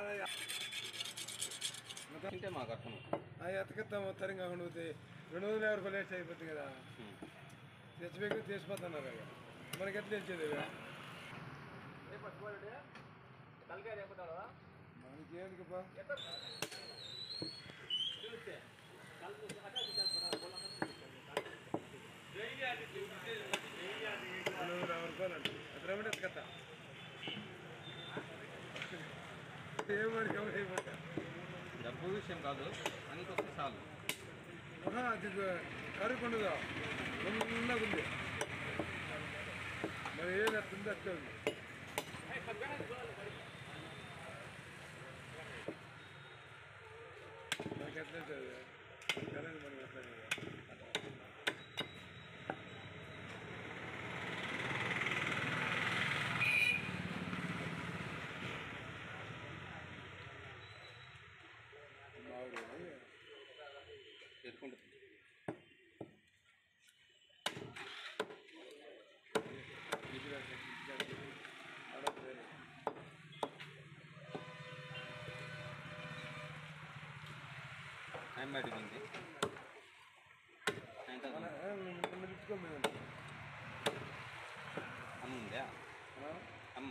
తింటే మాకు అర్థం అవి ఎతకెత్తాం మొత్తం కాకుండా పోతే రెండు వందల యాభై రూపాయలు వేస్ట్ అయిపోతుంది కదా తెచ్చిపోయి తీసిపోతున్నారు ఇక మనకి ఎట్లా తెచ్చేది ఇక మనకి ఎందుకుపా రెండు వందల యాభై రూపాయలు అండి ఎത്ര ఏమంటే ఎతకత్తా ఏమని కవర్ అయిపోతా డబ్బు విషయం కాదు పనికి వస్తే చాలు ఆహా, అది కరువు కొండదా ఉన్నగా ఉంది మరి ఏం వస్తుంది అట్టే ఉంది మనకి ఎట్లా ఉంటుంది తెలియదు మనకి ఎట్లా మామిడి పెట్టుకుంటుంది టైం పట్టింది అమ్మ ఉందా అమ్మ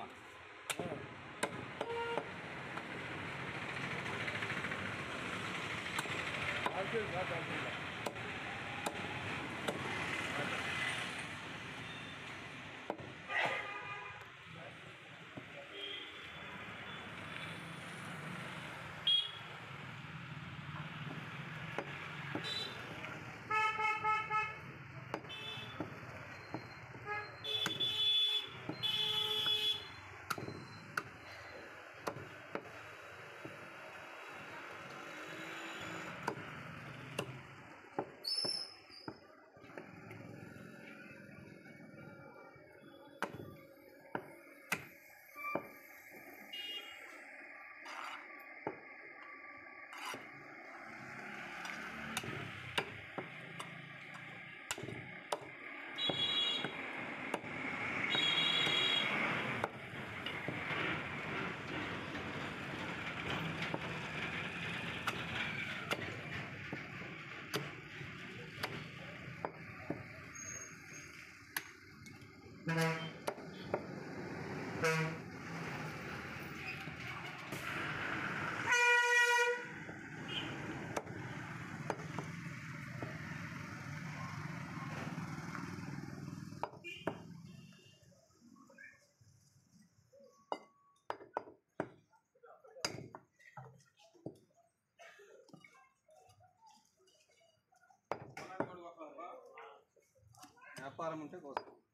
వ్యాపారం ఉంటే కోసం